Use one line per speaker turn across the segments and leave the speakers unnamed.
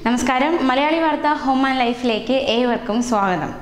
നമസ്കാരം മലയാളി വാർത്ത home and ലൈഫിലേക്ക് ഏവർക്കും സ്വാഗതം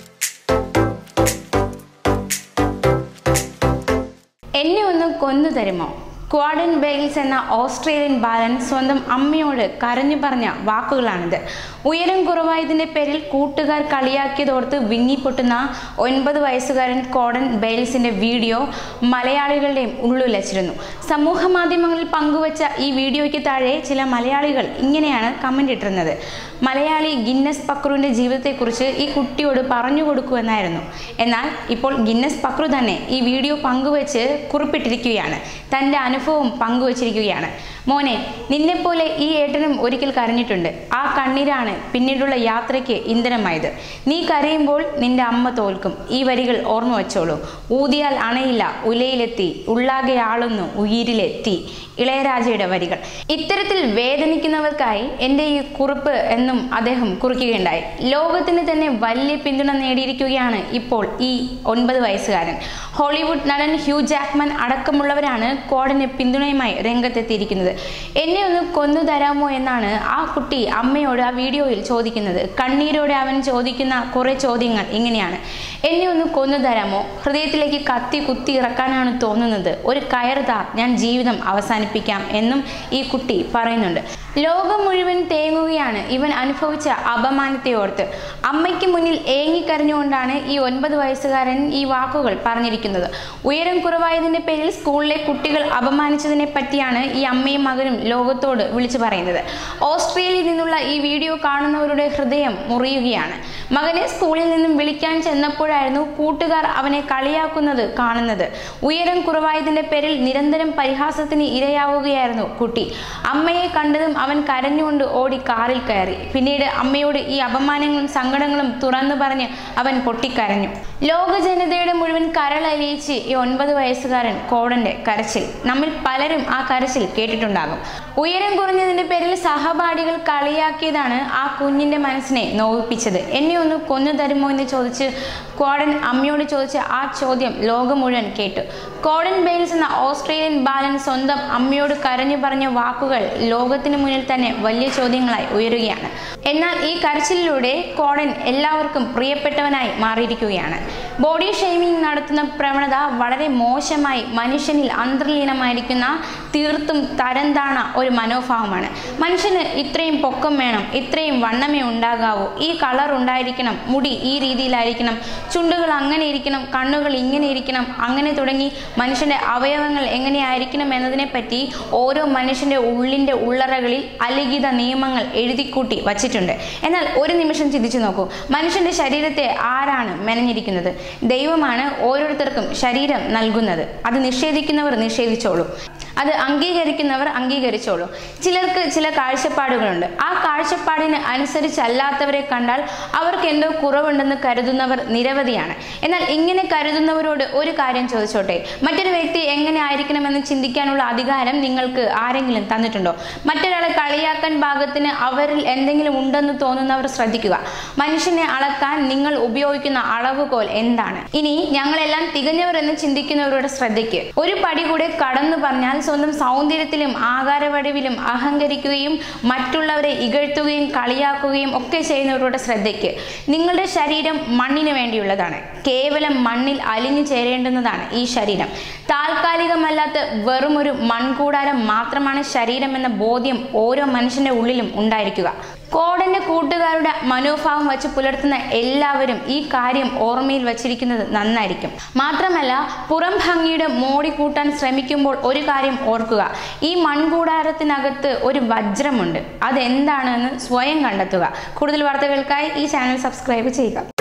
എന്നെ ഒന്ന് കൊന്നു തരുമോ ക്വാഡൻ ബെയിൽസ് എന്ന ഓസ്ട്രേലിയൻ ബാലൻ സ്വന്തം അമ്മയോട് കരഞ്ഞു പറഞ്ഞ വാക്കുകളാണിത് ഉയരം കുറവായതിന്റെ പേരിൽ കൂട്ടുകാർ കളിയാക്കിയതോർത്ത് വിങ്ങിപ്പൊട്ടുന്ന ഒൻപത് വയസ്സുകാരൻ കോഡൻ ബെയിൽസിന്റെ വീഡിയോ മലയാളികളുടെയും ഉള്ളുലച്ചിരുന്നു സമൂഹ മാധ്യമങ്ങളിൽ പങ്കുവച്ച ഈ വീഡിയോയ്ക്ക് താഴെ ചില മലയാളികൾ ഇങ്ങനെയാണ് കമന്റ് ഇട്ടിരുന്നത് മലയാളി ഗിന്നസ് പക്രുവിന്റെ ജീവിതത്തെക്കുറിച്ച് ഈ കുട്ടിയോട് പറഞ്ഞു കൊടുക്കൂ എന്നായിരുന്നു എന്നാൽ ഇപ്പോൾ ഗിന്നസ് പക്രു തന്നെ ഈ വീഡിയോ പങ്കുവച്ച് കുറിപ്പിട്ടിരിക്കുകയാണ് തൻ്റെ അനുഭവം പങ്കുവച്ചിരിക്കുകയാണ് മോനെ നിന്നെപ്പോലെ ഈ ഏട്ടനും ഒരിക്കൽ കരഞ്ഞിട്ടുണ്ട് ആ കണ്ണീരാണ് പിന്നീടുള്ള യാത്രയ്ക്ക് ഇന്ധനമായത് നീ കരയുമ്പോൾ നിന്റെ അമ്മ തോൽക്കും ഈ വരികൾ ഓർമ്മ വച്ചോളൂ ഊതിയാൽ അണയില്ല ഉലയിലെത്തി ഉള്ളാകെ ആളുന്നു ഉയിരിലെത്തി ഇളയരാജയുടെ വരികൾ ഇത്തരത്തിൽ വേദനിക്കുന്നവർക്കായി എൻ്റെ ഈ കുറിപ്പ് എന്നും അദ്ദേഹം കുറിക്കുകയുണ്ടായി ലോകത്തിന് തന്നെ വലിയ പിന്തുണ നേടിയിരിക്കുകയാണ് ഇപ്പോൾ ഈ ഒൻപത് വയസ്സുകാരൻ ഹോളിവുഡ് നടൻ ഹ്യൂ ജാക്മൻ അടക്കമുള്ളവരാണ് കോഡന് പിന്തുണയുമായി രംഗത്തെത്തിയിരിക്കുന്നത് എന്നെ ഒന്ന് കൊന്നു തരാമോ എന്നാണ് ആ കുട്ടി അമ്മയോട് ആ വീഡിയോയിൽ ചോദിക്കുന്നത് കണ്ണീരോടെ അവൻ ചോദിക്കുന്ന കുറേ ചോദ്യങ്ങൾ ഇങ്ങനെയാണ് എന്നെ ഒന്ന് കൊന്നു തരാമോ ഹൃദയത്തിലേക്ക് കത്തി കുത്തി ഇറക്കാനാണ് തോന്നുന്നത് ഒരു കയറുതാർ ഞാൻ ജീവിതം അവസാനിപ്പിക്കാം എന്നും ഈ കുട്ടി പറയുന്നുണ്ട് ലോകം മുഴുവൻ തേങ്ങുകയാണ് ഇവൻ അനുഭവിച്ച അപമാനത്തെ ഓർത്ത് അമ്മയ്ക്ക് മുന്നിൽ ഏങ്ങിക്കരഞ്ഞുകൊണ്ടാണ് ഈ ഒൻപത് വയസ്സുകാരൻ ഈ വാക്കുകൾ പറഞ്ഞിരിക്കുന്നത് ഉയരം കുറവായതിന്റെ പേരിൽ സ്കൂളിലെ കുട്ടികൾ അപമാനിച്ചതിനെ പറ്റിയാണ് ഈ അമ്മയും മകനും ലോകത്തോട് വിളിച്ചു പറയുന്നത് ഓസ്ട്രേലിയയിൽ നിന്നുള്ള ഈ വീഡിയോ കാണുന്നവരുടെ ഹൃദയം മുറിയുകയാണ് മകനെ സ്കൂളിൽ നിന്നും വിളിക്കാൻ ചെന്നപ്പോഴായിരുന്നു കൂട്ടുകാർ അവനെ കളിയാക്കുന്നത് കാണുന്നത് ഉയരം കുറവായതിന്റെ പേരിൽ നിരന്തരം പരിഹാസത്തിന് ഇരയാവുകയായിരുന്നു കുട്ടി അമ്മയെ കണ്ടതും അവൻ കരഞ്ഞുകൊണ്ട് ഓടി കാറിൽ കയറി പിന്നീട് അമ്മയോട് ഈ അപമാനങ്ങളും സങ്കടങ്ങളും തുറന്നു പറഞ്ഞ് അവൻ പൊട്ടിക്കരഞ്ഞു ലോക ജനതയുടെ മുഴുവൻ കരളലിയിച്ച് ഈ ഒൻപത് വയസ്സുകാരൻ കോടന്റെ കരച്ചിൽ നമ്മിൽ പലരും ആ കരച്ചിൽ കേട്ടിട്ടുണ്ടാകും ഉയരം കുറഞ്ഞതിന്റെ പേരിൽ സഹപാഠികൾ കളിയാക്കിയതാണ് ആ കുഞ്ഞിന്റെ മനസ്സിനെ നോവിപ്പിച്ചത് എന്നെ ഒന്ന് കൊന്നു തരുമോ എന്ന് ചോദിച്ച് കോഡൻ അമ്മയോട് ചോദിച്ച ആ ചോദ്യം ലോകം മുഴുവൻ കേട്ടു കോഡൻ ബെയിൽസ് എന്ന ഓസ്ട്രേലിയൻ ബാലൻ സ്വന്തം അമ്മയോട് കരഞ്ഞു പറഞ്ഞ വാക്കുകൾ ലോകത്തിന് മുന്നിൽ തന്നെ വലിയ ചോദ്യങ്ങളായി ഉയരുകയാണ് എന്നാൽ ഈ കരച്ചിലിലൂടെ കോഡൻ എല്ലാവർക്കും പ്രിയപ്പെട്ടവനായി മാറിയിരിക്കുകയാണ് ബോഡി ഷെയ്മിംഗ് നടത്തുന്ന പ്രവണത വളരെ മോശമായി മനുഷ്യനിൽ അന്തർലീനമായിരിക്കുന്ന തീർത്തും തരം താണ ഒരു മനോഭാവമാണ് മനുഷ്യന് ഇത്രയും പൊക്കം വേണം ഇത്രയും വണ്ണമേ ഉണ്ടാകാവൂ ഈ കളർ ഉണ്ടായിരിക്കണം മുടി ഈ രീതിയിലായിരിക്കണം ചുണ്ടുകൾ അങ്ങനെ ഇരിക്കണം കണ്ണുകൾ ഇങ്ങനെ ഇരിക്കണം അങ്ങനെ തുടങ്ങി മനുഷ്യന്റെ അവയവങ്ങൾ എങ്ങനെയായിരിക്കണം എന്നതിനെ പറ്റി ഓരോ മനുഷ്യന്റെ ഉള്ളിന്റെ ഉള്ളറകളിൽ അലിഖിത നിയമങ്ങൾ എഴുതിക്കൂട്ടി വച്ചിട്ടുണ്ട് എന്നാൽ ഒരു നിമിഷം ചിന്തിച്ചു നോക്കൂ മനുഷ്യന്റെ ശരീരത്തെ ആരാണ് മെനഞ്ഞിരിക്കുന്നത് ദൈവമാണ് ഓരോരുത്തർക്കും ശരീരം നൽകുന്നത് അത് നിഷേധിക്കുന്നവർ നിഷേധിച്ചോളൂ അത് അംഗീകരിക്കുന്നവർ അംഗീകരിച്ചോളൂ ചിലർക്ക് ചില കാഴ്ചപ്പാടുകളുണ്ട് ആ കാഴ്ചപ്പാടിന് അനുസരിച്ചല്ലാത്തവരെ കണ്ടാൽ അവർക്ക് എന്തോ കുറവുണ്ടെന്ന് കരുതുന്നവർ നിരവധിയാണ് എന്നാൽ ഇങ്ങനെ കരുതുന്നവരോട് ഒരു കാര്യം ചോദിച്ചോട്ടെ മറ്റൊരു വ്യക്തി എങ്ങനെ ആയിരിക്കണമെന്ന് ചിന്തിക്കാനുള്ള അധികാരം നിങ്ങൾക്ക് ആരെങ്കിലും തന്നിട്ടുണ്ടോ മറ്റൊരാളെ കളിയാക്കാൻ ഭാഗത്തിന് അവരിൽ എന്തെങ്കിലും ഉണ്ടെന്ന് തോന്നുന്നവർ ശ്രദ്ധിക്കുക മനുഷ്യനെ അളക്കാൻ നിങ്ങൾ ഉപയോഗിക്കുന്ന അളവുകോൽ എന്താണ് ഇനി ഞങ്ങളെല്ലാം തികഞ്ഞവർ എന്ന് ചിന്തിക്കുന്നവരുടെ ശ്രദ്ധയ്ക്ക് ഒരു പടി കൂടെ കടന്നു പറഞ്ഞാൽ സ്വന്തം സൗന്ദര്യത്തിലും ആകാരവടിവിലും അഹങ്കരിക്കുകയും മറ്റുള്ളവരെ ഇകഴ്ത്തുകയും കളിയാക്കുകയും ഒക്കെ ചെയ്യുന്നവരുടെ ശ്രദ്ധയ്ക്ക് നിങ്ങളുടെ ശരീരം മണ്ണിന് വേണ്ടിയുള്ളതാണ് കേവലം മണ്ണിൽ അലിഞ്ഞു ചേരേണ്ടുന്നതാണ് ഈ ശരീരം താൽക്കാലികമല്ലാത്ത വെറും ഒരു മൺകൂടാരം മാത്രമാണ് ശരീരം എന്ന ബോധ്യം ഓരോ മനുഷ്യന്റെ ഉള്ളിലും ഉണ്ടായിരിക്കുക കോടന്റെ കൂട്ടുകാരുടെ മനോഭാവം വച്ച് പുലർത്തുന്ന എല്ലാവരും ഈ കാര്യം ഓർമ്മയിൽ വച്ചിരിക്കുന്നത് നന്നായിരിക്കും മാത്രമല്ല പുറം ഭംഗിയുടെ മോടി കൂട്ടാൻ ശ്രമിക്കുമ്പോൾ ഒരു കാര്യം ഓർക്കുക ഈ മൺകൂടാരത്തിനകത്ത് ഒരു വജ്രമുണ്ട് അതെന്താണെന്ന് സ്വയം കണ്ടെത്തുക കൂടുതൽ വാർത്തകൾക്കായി ഈ ചാനൽ സബ്സ്ക്രൈബ് ചെയ്യുക